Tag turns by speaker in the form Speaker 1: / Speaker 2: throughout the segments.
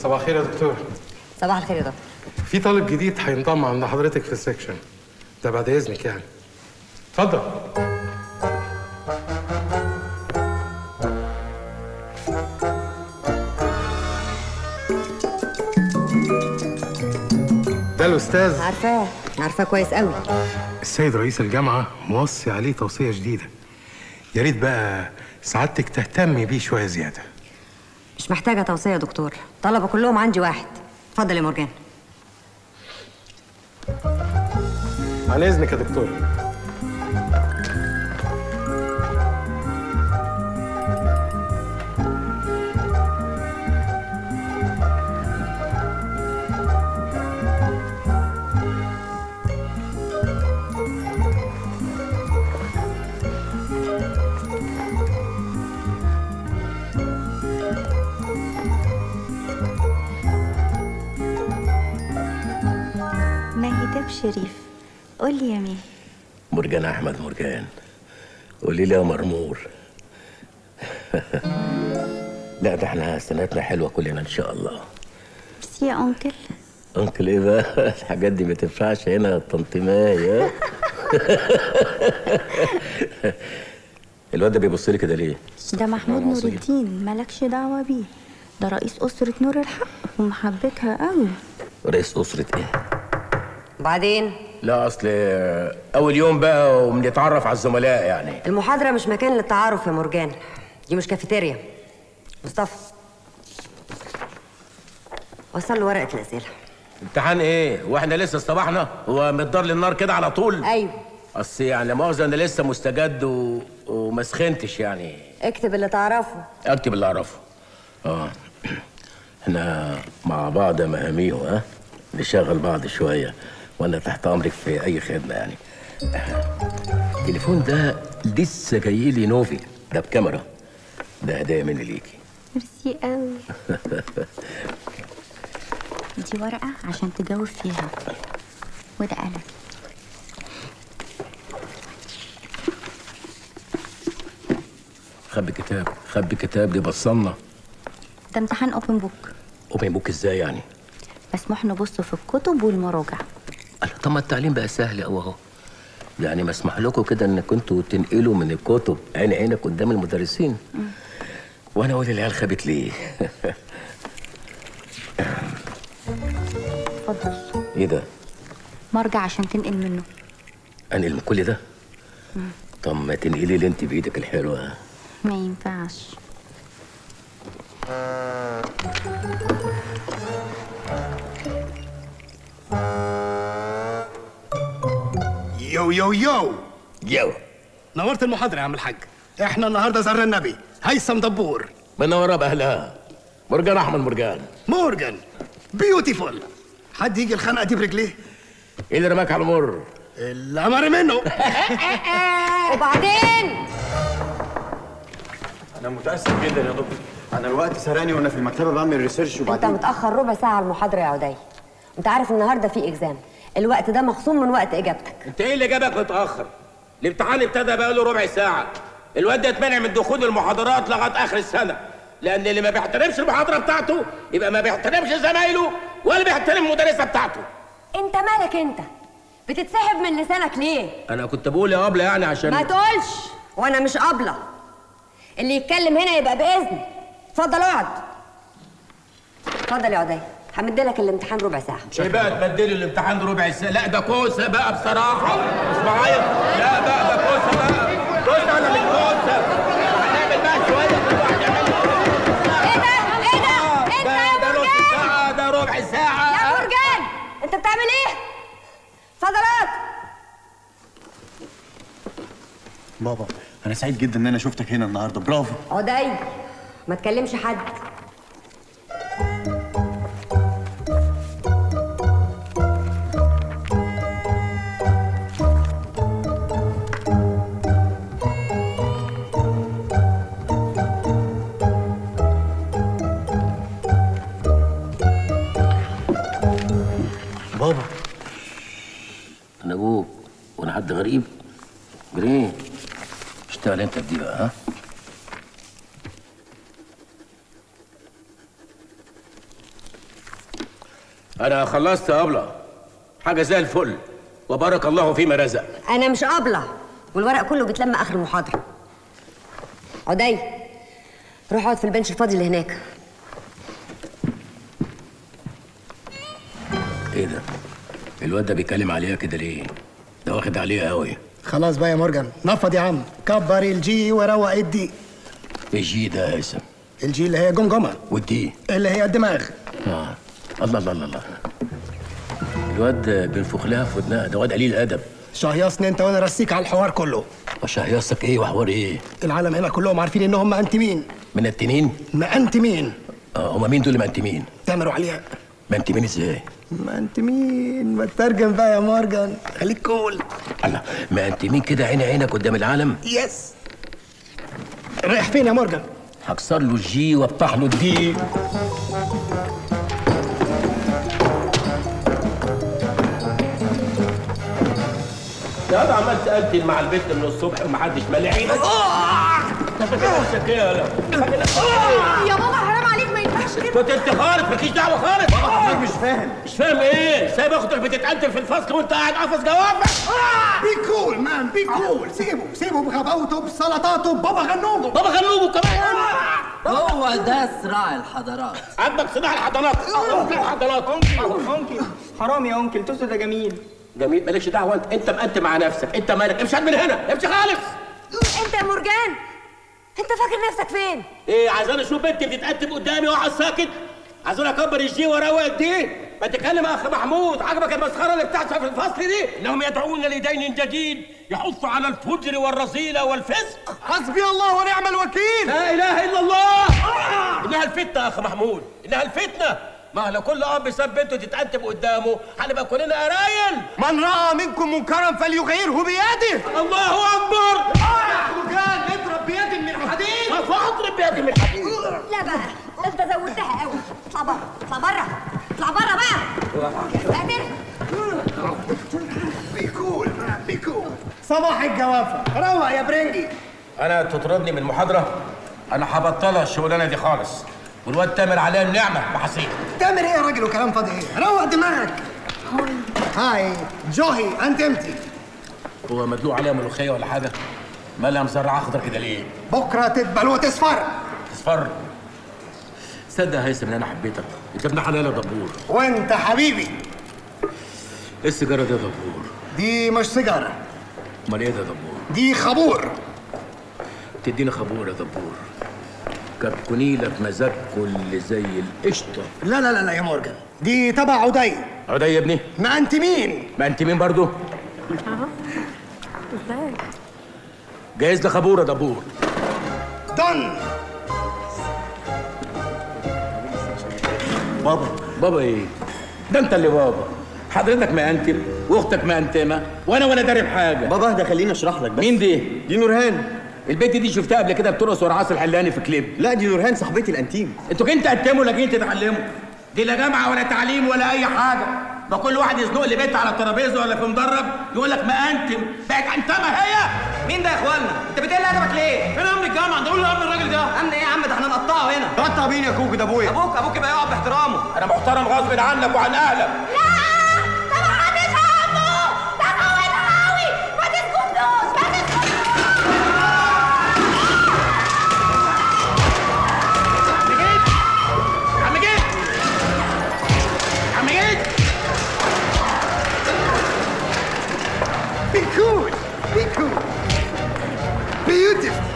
Speaker 1: صباح الخير يا دكتور
Speaker 2: صباح الخير يا دكتور
Speaker 1: في طالب جديد هينضم عند حضرتك في السكشن ده بعد اذنك يعني اتفضل ده الاستاذ
Speaker 2: عارفاه عارفاه كويس قوي
Speaker 1: السيد رئيس الجامعه موصي عليه توصيه جديده يا ريت بقى سعادتك تهتمي بيه شويه زياده
Speaker 2: مش محتاجه توصيه يا دكتور طلبه كلهم عندي واحد اتفضل يا مرجان
Speaker 1: عن اذنك يا دكتور
Speaker 3: مهدب شريف قول لي يا ميه
Speaker 4: مرجان احمد مرجان قولي لي يا مرمور لا ده احنا سنتنا حلوه كلنا ان شاء الله
Speaker 3: ميرسي يا انكل
Speaker 4: انكل ايه بقى الحاجات دي ما تنفعش هنا يا طنط مايا الواد ده بيبص لي كده ليه
Speaker 3: ده محمود نور الدين مالكش دعوه بيه ده رئيس اسره نور الحق ومحبتها قوي
Speaker 4: رئيس اسره ايه
Speaker 2: وبعدين
Speaker 4: لا اصل اول يوم بقى وبنتعرف على الزملاء يعني
Speaker 2: المحاضره مش مكان للتعارف يا مرجان دي مش كافيتيريا مصطفى وصل له ورقه الاسئله
Speaker 4: امتحان ايه واحنا لسه اصطبحنا هو متدار للنار كده على طول
Speaker 2: ايوه
Speaker 4: اصل يعني لا مؤاخذه انا لسه مستجد و... وما سخنتش يعني
Speaker 2: اكتب اللي تعرفه
Speaker 4: اكتب اللي اعرفه اه احنا مع بعض يا مهاميو ها نشغل بعض شويه وانا تحت امرك في اي خدمه يعني التليفون ده لسه جاي لي نوفي ده بكاميرا ده هدايا مني ليكي
Speaker 3: ميرسي قوي دي ورقه عشان تجاوب فيها وده قلم
Speaker 4: خبي كتاب خبي كتاب دي بصلنا
Speaker 3: ده امتحان اوبن بوك
Speaker 4: اوبن بوك ازاي يعني
Speaker 3: مسموح نبص في الكتب والمراجع
Speaker 4: قال طب ما التعليم بقى سهل قوي اهو يعني مسمح لكم كده انك كنتوا تنقلوا من الكتب عين عينك قدام المدرسين وانا اقول العيال خابت ليه
Speaker 3: اتفضل
Speaker 4: ايه ده
Speaker 3: مرجع عشان تنقل منه
Speaker 4: انقل من كل ده طب ما تنقلي لي انت بايدك الحلوه
Speaker 3: ما ينفعش
Speaker 5: يو يو يو
Speaker 4: يو
Speaker 5: نورت المحاضرة يا عم الحاج احنا النهارده زرنا النبي هيثم دبور
Speaker 4: منوره باهلها مرجان احمد مرجان
Speaker 5: مورجان بيوتيفول حد يجي الخنقة دي برجليه
Speaker 4: ايه اللي رماك على المر
Speaker 5: الأمر منه
Speaker 2: وبعدين
Speaker 6: انا متاسف جدا يا دكتور انا الوقت سرقني وانا في المكتبه بعمل ريسيرش
Speaker 2: انت
Speaker 6: وبعدين
Speaker 2: متاخر ربع ساعه على المحاضره يا عدي انت عارف النهارده في اكزام الوقت ده مخصوم من وقت اجابتك
Speaker 4: انت ايه اللي جابك متاخر الامتحان ابتدى بقاله ربع ساعه الواد ده اتمنع من دخول المحاضرات لغايه اخر السنه لان اللي ما بيحترمش المحاضره بتاعته يبقى ما بيحترمش زمايله ولا بيحترم المدرسه بتاعته
Speaker 2: انت مالك انت بتتسحب من لسانك ليه
Speaker 4: انا كنت بقول يا ابله يعني عشان
Speaker 2: ما تقولش وانا مش قابله اللي يتكلم هنا يبقى باذن اتفضل اقعد اتفضل يا عدي همدلك الامتحان ربع ساعه
Speaker 4: ايه بقى تبدلي الامتحان ربع ساعه لا ده كوسه بقى بصراحه مش معايا لا بقى ده كوسه بقى كوسه ولا مش كوسه هنعمل بقى شويه كل واحد يعمل
Speaker 2: ايه ده ايه ده انت
Speaker 4: ده
Speaker 2: يا
Speaker 4: ده نص
Speaker 2: مرجان
Speaker 4: ساعه ده ربع ساعه
Speaker 2: يا مرجان انت بتعمل ايه اتفضل اقعد
Speaker 6: بابا انا سعيد جدا ان انا شفتك هنا النهارده برافو
Speaker 2: عدي ما تكلمش حد
Speaker 6: بابا
Speaker 4: انا ابوك وانا حد غريب جرين اشتغل انت بدي بقى ها انا خلصت يا ابله حاجه زي الفل وبارك الله فيما رزق
Speaker 2: انا مش قابله والورق كله بيتلم اخر المحاضره عدي روح اقعد في البنش الفاضي اللي هناك
Speaker 4: ايه ده الواد ده بيتكلم عليها كده ليه ده واخد عليها قوي
Speaker 5: خلاص بقى يا مورجان نفض يا عم كبر الجي وروق الدي
Speaker 4: الجي ده يا هيثم
Speaker 5: الجي اللي هي جمجمه
Speaker 4: والدي
Speaker 5: اللي هي الدماغ
Speaker 4: اه الله الله الله الله الواد بينفخ لها في ودنها ده واد قليل ادب
Speaker 5: شهيصني انت وانا رسيك على الحوار كله
Speaker 4: وشهيصك ايه وحوار ايه
Speaker 5: العالم هنا كلهم عارفين انهم مأنتمين
Speaker 4: من التنين
Speaker 5: مأنتمين
Speaker 4: اه هما مين دول مأنتمين
Speaker 5: تامر وعلياء
Speaker 4: مأنتمين ازاي
Speaker 5: مأنتمين ما تترجم بقى يا مورجان خليك كول
Speaker 4: الله مأنتمين كده عين عينك قدام العالم
Speaker 5: يس رايح فين يا مورجان
Speaker 4: هكسر له الجي وافتح له الدي يا ده عمال تقتل مع البنت من الصبح ومحدش مالي عينك انت فاكر نفسك ايه يا لا؟ فاكر نفسك ايه؟
Speaker 3: يا بابا حرام عليك ما ينفعش كده
Speaker 4: كنت انت خالص مالكيش دعوه خالص مش فاهم مش فاهم ايه؟ سايب اختك بتتقتل في الفصل وانت قاعد قافص جوافك
Speaker 5: بي كول مان بي كول سيبه سيبه بغباوته بسلطاته بابا غنوجه
Speaker 4: بابا غنوجه كمان
Speaker 7: هو ده صراع الحضارات
Speaker 4: عندك صناع الحضانات الحضانات
Speaker 8: انكل حرام يا انكل توست ده جميل
Speaker 4: جميل مالكش دعوه انت انت مقنت مع نفسك انت مالك امشي من هنا امشي خالص
Speaker 2: انت يا مرجان انت فاكر نفسك فين
Speaker 4: ايه عايزاني اشوف بنتي بتتقدم قدامي واقعد ساكت عايزاني اكبر الجي واروق دي ما تتكلم يا اخ محمود عجبك المسخره اللي بتحصل في الفصل دي انهم يدعون لدين جديد يحث على الفجر والرذيله والفسق
Speaker 5: حسبي الله ونعم الوكيل
Speaker 4: لا اله الا الله انها الفتنه يا اخ محمود انها الفتنه ما لو كل اب ساب بنته تتقدم قدامه هنبقى كلنا قرايل
Speaker 5: من راى منكم منكرا فليغيره بيده
Speaker 4: الله اكبر
Speaker 5: مرجان اضرب بيد من حديد
Speaker 4: ما فاضرب بيدي من الحديد
Speaker 2: لا بقى ده انت زودتها قوي اطلع بره اطلع بره اطلع بره بقى قادر
Speaker 5: بي كول مان بي كول صباح الجوافه روق يا برنجي
Speaker 4: انا تطردني من المحاضره انا هبطلها الشغلانه دي خالص والواد تامر عليه النعمه محاسيب
Speaker 5: تعمل ايه يا راجل وكلام فاضي ايه روق دماغك هاي جوهي انت امتي
Speaker 4: هو مدلوق عليها ملوخيه ولا حاجه مالها مسرعه اخضر كده ليه
Speaker 5: بكره تدبل وتصفر
Speaker 4: اصفر صدق يا هيثم ان انا حبيتك انت ابن حلال يا دبور
Speaker 5: وانت حبيبي
Speaker 4: ايه السيجاره دي يا دبور
Speaker 5: دي مش سيجاره
Speaker 4: امال ايه ده يا دبور
Speaker 5: دي خبور
Speaker 4: تديني خبور يا دبور كتكوني لك مزاجكم اللي زي القشطه
Speaker 5: لا لا لا لا يا مورجان دي تبع عدي
Speaker 4: عدي يا ابني
Speaker 5: ما انت مين
Speaker 4: ما انت مين برضو
Speaker 3: ازاي
Speaker 4: جايز لي خبور يا دبور
Speaker 5: دن
Speaker 6: بابا
Speaker 4: بابا ايه ده انت اللي بابا حضرتك مأنتم واختك مأنتمه وانا وانا داري بحاجه
Speaker 6: بابا اهدى خليني اشرح لك بس
Speaker 4: مين دي
Speaker 6: دي نورهان
Speaker 4: البنت دي شفتها قبل كده بترقص ورا عاصي الحلاني في كليب
Speaker 6: لا دي نورهان صاحبتي الانتيم
Speaker 4: انتوا كنت تقدموا ولا جايين تتعلموا دي لا جامعه ولا تعليم ولا اي حاجه ما كل واحد يزنق لي بنت على الترابيزه ولا في مدرج يقول لك ما انتم بقت انتمه هي
Speaker 8: مين ده يا اخوانا انت بتقل ادبك ليه فين امن الجامعه ده قول له امن الراجل ده امن ايه يا عم ده احنا نقطعه هنا
Speaker 6: قطع مين يا كوكو ده ابويا
Speaker 8: ابوك ابوك يبقى يقعد باحترامه
Speaker 4: انا محترم غصب عنك وعن اهلك عم جيت عم جيت
Speaker 5: بي كول بي كول بيوتيفul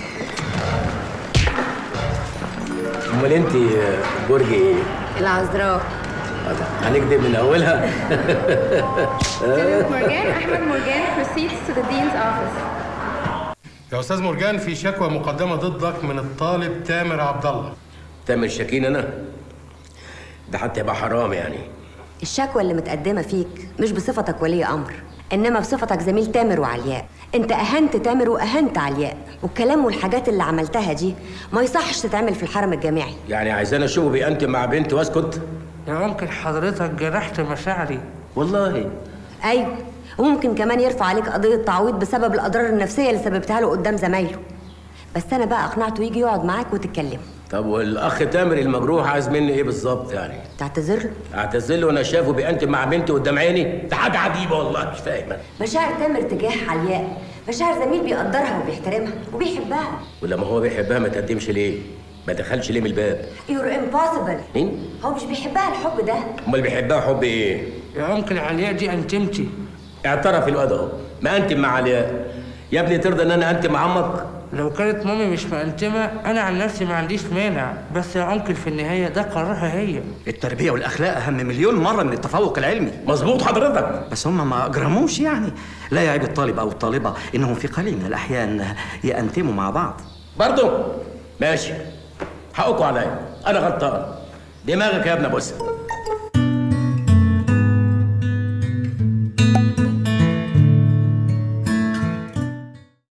Speaker 4: امال انت برج ايه
Speaker 2: العذراء
Speaker 4: هنكدب من اولها
Speaker 9: Philip Morgan, Ahmed Morgan proceeds to the dean's office.
Speaker 1: يا استاذ مرجان في شكوى مقدمه ضدك من الطالب تامر عبد الله
Speaker 4: تامر شاكين انا ده حتى يبقى حرام يعني
Speaker 2: الشكوى اللي متقدمه فيك مش بصفتك ولي امر انما بصفتك زميل تامر وعلياء انت اهنت تامر واهنت علياء والكلام والحاجات اللي عملتها دي ما يصحش تتعمل في الحرم الجامعي
Speaker 4: يعني عايزاني اشوفه بيأنتم مع بنت واسكت
Speaker 8: يا ممكن حضرتك جرحت مشاعري
Speaker 4: والله
Speaker 2: ايوه وممكن كمان يرفع عليك قضيه تعويض بسبب الاضرار النفسيه اللي سببتها له قدام زمايله بس انا بقى اقنعته يجي يقعد معاك وتتكلموا
Speaker 4: طب والاخ تامر المجروح عايز مني ايه بالظبط يعني
Speaker 2: تعتذر له
Speaker 4: اعتذر له وانا شافه بينتم مع بنتي قدام عيني ده حاجه عجيبه والله مش فاهم أنا.
Speaker 2: مشاعر تامر تجاه علياء مشاعر زميل بيقدرها وبيحترمها وبيحبها
Speaker 4: ولما هو بيحبها ما تقدمش ليه ما دخلش ليه من الباب
Speaker 2: يور امبوسيبل
Speaker 4: مين
Speaker 2: هو مش بيحبها الحب ده
Speaker 4: امال بيحبها حب ايه
Speaker 8: يا انكل علياء دي انتمتي
Speaker 4: اعترف الواد اهو ما انتم مع علياء يا ابني ترضى ان انا انتم مع عمك
Speaker 8: لو كانت مامي مش مأنتمة أنا عن نفسي ما عنديش مانع بس يا أنكل في النهاية ده قرارها هي
Speaker 10: التربية والأخلاق أهم مليون مرة من التفوق العلمي
Speaker 4: مظبوط حضرتك
Speaker 10: بس هم ما أجرموش يعني لا يعيب الطالب أو الطالبة إنهم في قليل من الأحيان يأنتموا مع بعض
Speaker 4: برضه ماشي حقكم عليا انا غلطان دماغك يا ابن بوسه